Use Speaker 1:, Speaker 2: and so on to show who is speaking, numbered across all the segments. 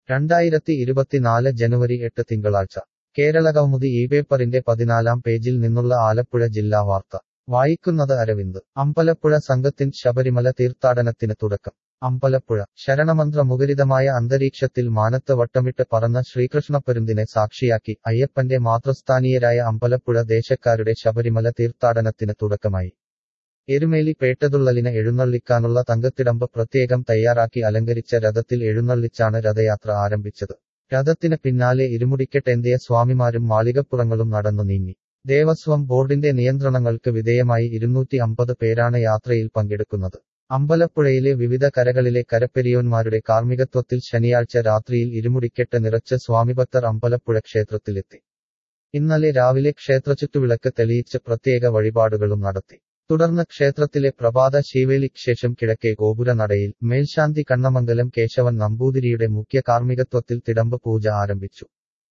Speaker 1: രണ്ടായിരത്തി ഇരുപത്തിനാല് ജനുവരി എട്ട് തിങ്കളാഴ്ച കേരളകൗമുദി ഈ പേപ്പറിന്റെ പതിനാലാം പേജിൽ നിന്നുള്ള ആലപ്പുഴ ജില്ലാ വാർത്ത വായിക്കുന്നത് അരവിന്ദ് അമ്പലപ്പുഴ സംഘത്തിൻ ശബരിമല തീർത്ഥാടനത്തിന് തുടക്കം അമ്പലപ്പുഴ ശരണമന്ത്ര മുഖരിതമായ അന്തരീക്ഷത്തിൽ മാനത്ത് വട്ടമിട്ട് പറന്ന ശ്രീകൃഷ്ണപ്പരുന്തിനെ സാക്ഷിയാക്കി അയ്യപ്പന്റെ മാതൃസ്ഥാനീയരായ അമ്പലപ്പുഴ ദേശക്കാരുടെ ശബരിമല തീർത്ഥാടനത്തിന് തുടക്കമായി എരുമേലി പേട്ടതുള്ളലിന് എഴുന്നള്ളിക്കാനുള്ള തങ്കത്തിടമ്പ് പ്രത്യേകം തയ്യാറാക്കി അലങ്കരിച്ച രഥത്തിൽ എഴുന്നള്ളിച്ചാണ് രഥയാത്ര ആരംഭിച്ചത് രഥത്തിന് പിന്നാലെ ഇരുമുടിക്കെട്ടേന്തിയ സ്വാമിമാരും മാളികപ്പുറങ്ങളും നടന്നു നീങ്ങി ദേവസ്വം ബോർഡിന്റെ നിയന്ത്രണങ്ങൾക്ക് വിധേയമായി ഇരുന്നൂറ്റി അമ്പത് പേരാണ് യാത്രയിൽ പങ്കെടുക്കുന്നത് അമ്പലപ്പുഴയിലെ വിവിധ കരകളിലെ കരപ്പെരിയോന്മാരുടെ കാർമ്മികത്വത്തിൽ ശനിയാഴ്ച രാത്രിയിൽ ഇരുമുടിക്കെട്ട് നിറച്ച് സ്വാമിഭക്തർ അമ്പലപ്പുഴ ക്ഷേത്രത്തിലെത്തി ഇന്നലെ രാവിലെ ക്ഷേത്രചുറ്റുവിളക്ക് തെളിയിച്ച് പ്രത്യേക വഴിപാടുകളും നടത്തി തുടർന്ന് ക്ഷേത്രത്തിലെ പ്രഭാത ശീവേലിക്ക് ശേഷം കിഴക്കേ ഗോപുര നടയിൽ മേൽശാന്തി കണ്ണമംഗലം കേശവൻ നമ്പൂതിരിയുടെ മുഖ്യ കാർമ്മികത്വത്തിൽ തിടമ്പ് പൂജ ആരംഭിച്ചു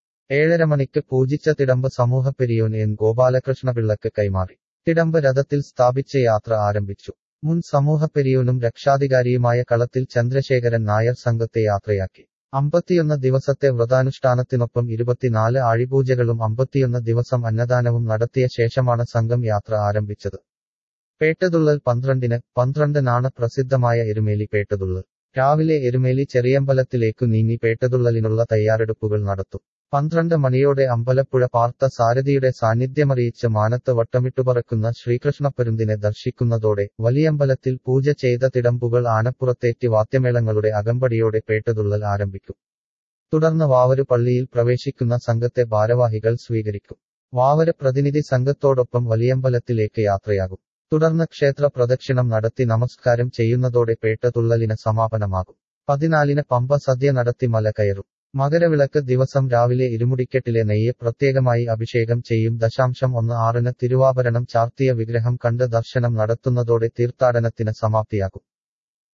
Speaker 1: ഏഴര മണിക്ക് പൂജിച്ച തിടമ്പ് സമൂഹപ്പെരിയോൻ എൻ ഗോപാലകൃഷ്ണപിള്ളക്ക് കൈമാറി തിടമ്പ് രഥത്തിൽ സ്ഥാപിച്ച് യാത്ര ആരംഭിച്ചു മുൻ സമൂഹപ്പെരിയോനും രക്ഷാധികാരിയുമായ കളത്തിൽ ചന്ദ്രശേഖരൻ നായർ സംഘത്തെ യാത്രയാക്കി അമ്പത്തിയൊന്ന് ദിവസത്തെ വ്രതാനുഷ്ഠാനത്തിനൊപ്പം ഇരുപത്തിനാല് ആഴിപൂജകളും അമ്പത്തിയൊന്ന് ദിവസം അന്നദാനവും നടത്തിയ ശേഷമാണ് സംഘം യാത്ര ആരംഭിച്ചത് പേട്ടതുള്ളൽ പന്ത്രണ്ടിന് പന്ത്രണ്ടിനാണ് പ്രസിദ്ധമായ എരുമേലി പേട്ടതുള്ളൽ രാവിലെ എരുമേലി ചെറിയമ്പലത്തിലേക്കു നീങ്ങി പേട്ടതുള്ളലിനുള്ള തയ്യാറെടുപ്പുകൾ നടത്തും പന്ത്രണ്ട് മണിയോടെ അമ്പലപ്പുഴ പാർത്ത സാരഥിയുടെ സാന്നിധ്യമറിയിച്ച് മാനത്ത് വട്ടമിട്ടുപറക്കുന്ന ശ്രീകൃഷ്ണപ്പരുന്തിനെ ദർശിക്കുന്നതോടെ വലിയമ്പലത്തിൽ പൂജ ചെയ്ത തിടമ്പുകൾ ആനപ്പുറത്തേറ്റി വാദ്യമേളങ്ങളുടെ അകമ്പടിയോടെ പേട്ടതുള്ളൽ ആരംഭിക്കും തുടർന്ന് വാവരു പള്ളിയിൽ പ്രവേശിക്കുന്ന സംഘത്തെ ഭാരവാഹികൾ സ്വീകരിക്കും വാവര് പ്രതിനിധി സംഘത്തോടൊപ്പം വലിയമ്പലത്തിലേക്ക് യാത്രയാകും തുടർന്ന് ക്ഷേത്ര പ്രദക്ഷിണം നടത്തി നമസ്കാരം ചെയ്യുന്നതോടെ പേട്ടതുള്ളലിന് സമാപനമാകും പതിനാലിന് പമ്പ സദ്യ നടത്തി മല കയറും മകരവിളക്ക് ദിവസം രാവിലെ ഇരുമുടിക്കെട്ടിലെ നെയ്യ് പ്രത്യേകമായി അഭിഷേകം ചെയ്യും ദശാംശം ഒന്ന് ആറിന് തിരുവാഭരണം ചാർത്തിയ വിഗ്രഹം കണ്ട് ദർശനം നടത്തുന്നതോടെ തീർത്ഥാടനത്തിന് സമാപ്തിയാകും